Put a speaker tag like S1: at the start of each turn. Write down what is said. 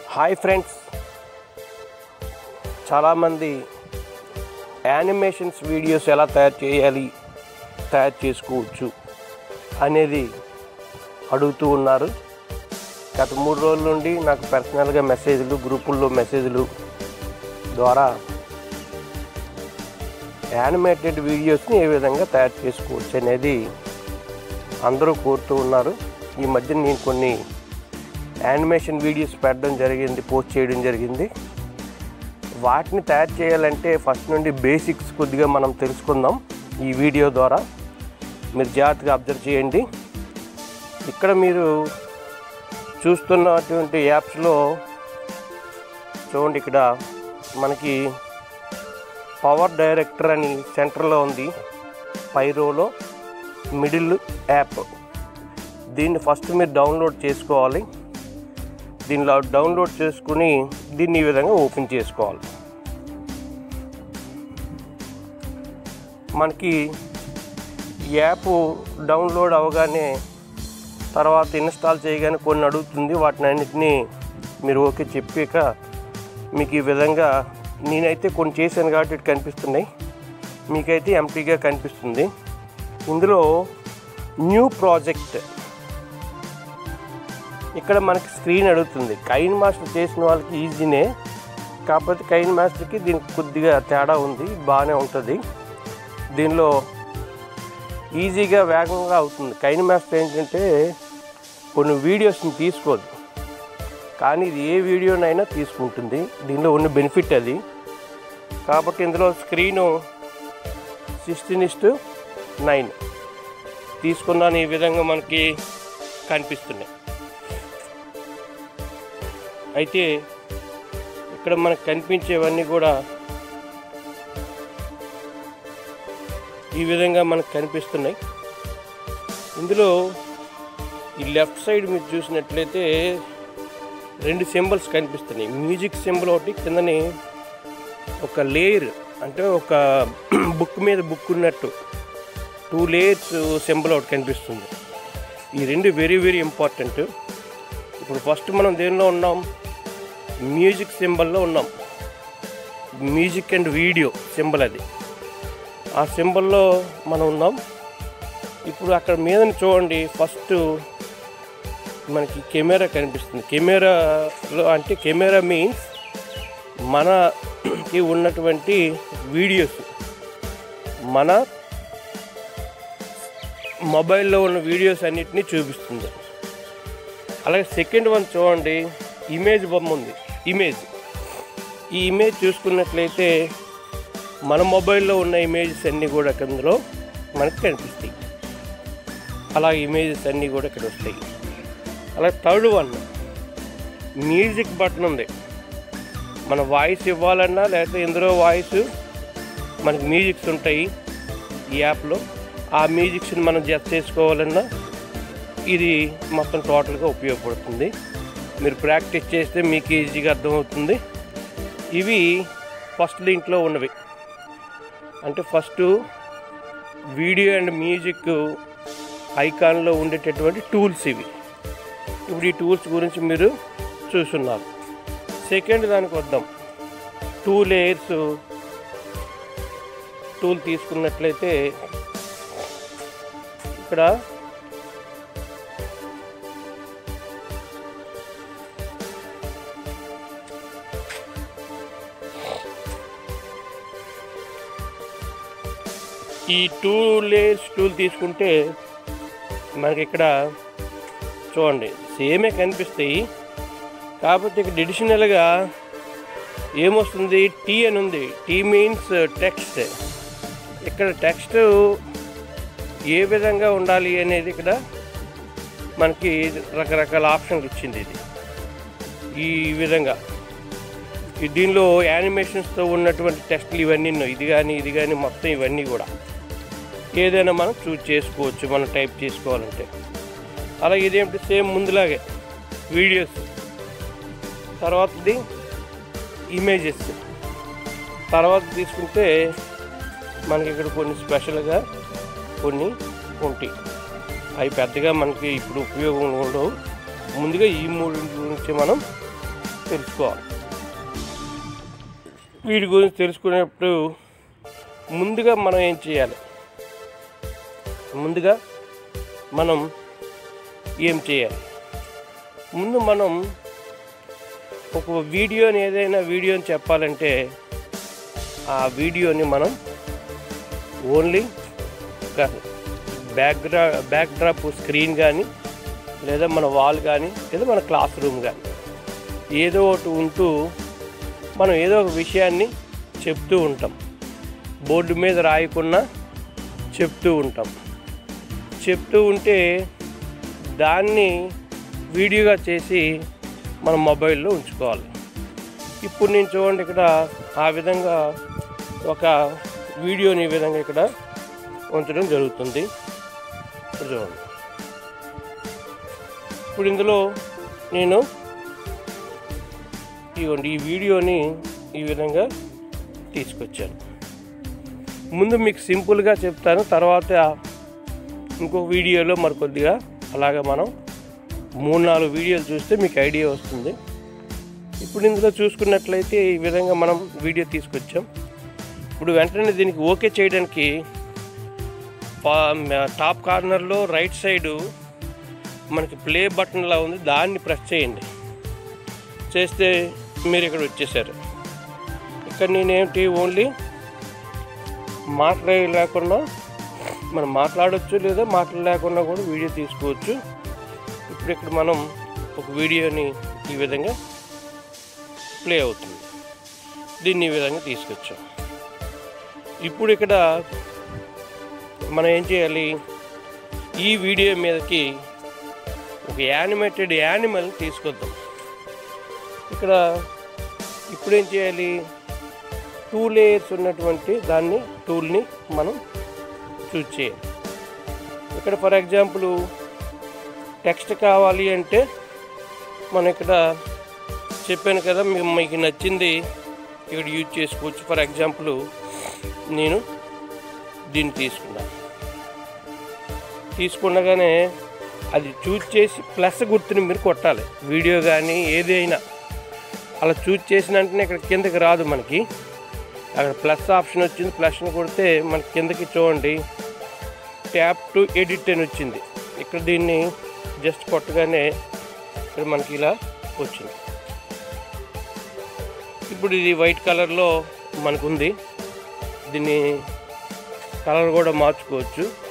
S1: Hi friends చాలామంది animations videos ఎలా తయారు చేయాలి తయారు చేసుకోవచ్చు అనేది అడుగుతూ ఉన్నారు గత మూడు రోజుల నుండి నాకు పర్సనల్గా మెసేజ్లు గ్రూపుల్లో మెసేజ్లు ద్వారా యానిమేటెడ్ వీడియోస్ని ఏ విధంగా తయారు చేసుకోవచ్చు అనేది అందరూ కోరుతూ ఉన్నారు ఈ మధ్య నేను కొన్ని యానిమేషన్ వీడియోస్ పెట్టడం జరిగింది పోస్ట్ చేయడం జరిగింది వాటిని తయారు చేయాలంటే ఫస్ట్ నుండి బేసిక్స్ కొద్దిగా మనం తెలుసుకుందాం ఈ వీడియో ద్వారా మీరు జాగ్రత్తగా అబ్జర్వ్ చేయండి ఇక్కడ మీరు చూస్తున్నటువంటి యాప్స్లో చూడండి ఇక్కడ మనకి పవర్ డైరెక్టర్ అని సెంటర్లో ఉంది పైరోలో మిడిల్ యాప్ దీన్ని ఫస్ట్ మీరు డౌన్లోడ్ చేసుకోవాలి దీనిలో డౌన్లోడ్ చేసుకుని దీన్ని ఈ విధంగా ఓపెన్ చేసుకోవాలి మనకి ఈ యాప్ డౌన్లోడ్ అవగానే తర్వాత ఇన్స్టాల్ చేయగానే కొన్ని అడుగుతుంది వాటిని అన్నిటినీ మీరు ఓకే చెప్పాక మీకు ఈ విధంగా నేనైతే కొన్ని చేశాను కాబట్టి ఇటు కనిపిస్తున్నాయి మీకైతే ఎంటీగా కనిపిస్తుంది ఇందులో న్యూ ప్రాజెక్ట్ ఇక్కడ మనకి స్క్రీన్ అడుగుతుంది కైన్ మాస్టర్ చేసిన వాళ్ళకి ఈజీనే కాకపోతే కైన్ మాస్టర్కి దీనికి కొద్దిగా తేడా ఉంది బాగానే ఉంటుంది దీనిలో ఈజీగా వేగంగా అవుతుంది కైన్ మాస్టర్ ఏంటంటే కొన్ని వీడియోస్ని తీసుకోదు కానీ ఇది ఏ వీడియోనైనా తీసుకుంటుంది దీనిలో ఉన్న బెనిఫిట్ అది కాబట్టి ఇందులో స్క్రీను సిక్స్టీన్ ఇస్టు నైన్ తీసుకున్నాను ఈ విధంగా మనకి కనిపిస్తున్నాయి అయితే ఇక్కడ మనకు కనిపించేవన్నీ కూడా ఈ విధంగా మనకు కనిపిస్తున్నాయి ఇందులో ఈ లెఫ్ట్ సైడ్ మీరు చూసినట్లయితే రెండు సింబల్స్ కనిపిస్తున్నాయి మ్యూజిక్ సింబల్ ఒకటి కిందని ఒక లేయర్ అంటే ఒక బుక్ మీద బుక్ ఉన్నట్టు టూ లేయర్స్ సింబల్ ఒకటి కనిపిస్తుంది ఈ రెండు వెరీ వెరీ ఇంపార్టెంట్ ఇప్పుడు ఫస్ట్ మనం దేనిలో ఉన్నాం మ్యూజిక్ సింబల్లో ఉన్నాం మ్యూజిక్ అండ్ వీడియో సింబల్ అది ఆ సింబల్లో మనం ఉన్నాం ఇప్పుడు అక్కడ మీద చూడండి ఫస్ట్ మనకి కెమెరా కనిపిస్తుంది కెమెరాలో అంటే కెమెరా మీన్స్ మనకి ఉన్నటువంటి వీడియోస్ మన మొబైల్లో ఉన్న వీడియోస్ అన్నిటినీ చూపిస్తుంది అలాగే సెకండ్ వన్ చూడండి ఇమేజ్ బొమ్మ ఉంది ఇమేజ్ ఈ ఇమేజ్ చూసుకున్నట్లయితే మన మొబైల్లో ఉన్న ఇమేజెస్ అన్నీ కూడా అందులో మనకు కనిపిస్తాయి అలా ఇమేజెస్ అన్నీ కూడా ఇక్కడ వస్తాయి అలాగే థర్డ్ వన్ మ్యూజిక్ బటన్ ఉంది మన వాయిస్ ఇవ్వాలన్నా లేకపోతే ఇందులో వాయిస్ మనకి మ్యూజిక్స్ ఉంటాయి ఈ యాప్లో ఆ మ్యూజిక్స్ని మనం జస్ట్ చేసుకోవాలన్నా ఇది మొత్తం టోటల్గా ఉపయోగపడుతుంది మీరు ప్రాక్టీస్ చేస్తే మీకు ఈజీగా అర్థమవుతుంది ఇవి ఫస్ట్ దీంట్లో ఉన్నవి అంటే ఫస్ట్ వీడియో అండ్ మ్యూజిక్ ఐకాన్లో ఉండేటటువంటి టూల్స్ ఇవి ఇప్పుడు ఈ టూల్స్ గురించి మీరు చూస్తున్నారు సెకండ్ దానికి వద్దాం టూ లేయర్స్ టూల్ తీసుకున్నట్లయితే ఇక్కడ ఈ టూ లేయర్స్ టూల్ తీసుకుంటే మనకి ఇక్కడ చూడండి సేమే కనిపిస్తాయి కాకపోతే ఇక్కడ అడిషనల్గా ఏమొస్తుంది టీ అని ఉంది టీ మీన్స్ టెక్స్ట్ ఇక్కడ టెక్స్ట్ ఏ విధంగా ఉండాలి అనేది ఇక్కడ మనకి రకరకాల ఆప్షన్లు ఇచ్చింది ఇది ఈ విధంగా ఈ దీనిలో యానిమేషన్స్తో ఉన్నటువంటి టెస్ట్లు ఇవన్నీ ఉన్నాయి. ఇది కానీ ఇది కానీ మొత్తం ఇవన్నీ కూడా ఏదైనా మనం చూజ్ చేసుకోవచ్చు మనం టైప్ చేసుకోవాలంటే అలాగే ఇదేమిటి సేమ్ ముందులాగే వీడియోస్ తర్వాతది ఇమేజెస్ తర్వాత తీసుకుంటే మనకి ఇక్కడ కొన్ని స్పెషల్గా కొన్ని ఉంటాయి అవి పెద్దగా మనకి ఇప్పుడు ఉపయోగం ఉండవు ముందుగా ఈ మూడింటి గురించి మనం తెలుసుకోవాలి వీటి గురించి తెలుసుకునేప్పుడు ముందుగా మనం ఏం చేయాలి ముందుగా మనం ఏం చేయాలి ముందు మనం ఒక వీడియోని ఏదైనా వీడియోని చెప్పాలంటే ఆ వీడియోని మనం only back draw back drop screen కానీ లేదా మన వాల్ కానీ లేదా మన క్లాస్ రూమ్ కానీ ఏదో ఒకటి ఉంటూ మనం ఏదో ఒక విషయాన్ని చెప్తూ ఉంటాం బోర్డు మీద రాయకుండా చెప్తూ ఉంటాం చెప్తూ ఉంటే దాన్ని వీడియోగా చేసి మన మొబైల్లో ఉంచుకోవాలి ఇప్పుడు నేను చూడండి ఇక్కడ ఆ విధంగా ఒక వీడియోని ఈ విధంగా ఇక్కడ ఉంచడం జరుగుతుంది ఇప్పుడు చూడండి ఇప్పుడు ఇందులో నేను ఇవ్వండి ఈ వీడియోని ఈ విధంగా తీసుకొచ్చాను ముందు మీకు సింపుల్గా చెప్తాను తర్వాత ఇంకో వీడియోలో మరి కొద్దిగా అలాగా మనం మూడు నాలుగు వీడియోలు చూస్తే మీకు ఐడియా వస్తుంది ఇప్పుడు ఇందులో చూసుకున్నట్లయితే ఈ విధంగా మనం వీడియో తీసుకొచ్చాం ఇప్పుడు వెంటనే దీనికి ఓకే చేయడానికి పా- టాప్ కార్నర్లో రైట్ సైడు మనకి ప్లే బటన్లా ఉంది దాన్ని ప్రెస్ చేయండి చేస్తే మీరు ఇక్కడ వచ్చేసారు ఇక్కడ నేనేంటి ఓన్లీ మాట్లాడే లేకుండా మనం మాట్లాడొచ్చు లేదా మాటలు లేకుండా కూడా వీడియో తీసుకోవచ్చు ఇప్పుడు ఇక్కడ మనం ఒక వీడియోని ఈ విధంగా ప్లే అవుతుంది దీన్ని ఈ విధంగా తీసుకొచ్చాం ఇప్పుడు ఇక్కడ మనం ఏం చేయాలి ఈ వీడియో మీదకి ఒక యానిమేటెడ్ యానిమల్ తీసుకొద్దాం ఇక్కడ ఇప్పుడు ఏం చేయాలి టూ లేయర్స్ ఉన్నటువంటి దాన్ని టూల్ని మనం చూజ్ చేయాలి ఇక్కడ ఫర్ ఎగ్జాంపుల్ టెక్స్ట్ కావాలి అంటే మనం ఇక్కడ చెప్పాను కదా మీకు మీకు నచ్చింది ఇక్కడ యూజ్ చేసుకోవచ్చు ఫర్ ఎగ్జాంపుల్ నేను దీన్ని తీసుకున్నాను తీసుకున్నగానే అది చూజ్ చేసి ప్లస్ గుర్తుని మీరు కొట్టాలి వీడియో కానీ ఏదైనా అలా చూజ్ చేసిన వెంటనే ఇక్కడ కిందకి రాదు మనకి అక్కడ ప్లస్ ఆప్షన్ వచ్చింది ప్లస్ని కొడితే మనకి కిందకి చూడండి ట్యాప్ టు ఎడిట్ అని వచ్చింది ఇక్కడ దీన్ని జస్ట్ కొట్టగానే ఇక్కడ మనకి ఇలా వచ్చింది ఇప్పుడు ఇది వైట్ కలర్లో మనకు ఉంది దీన్ని కలర్ కూడా మార్చుకోవచ్చు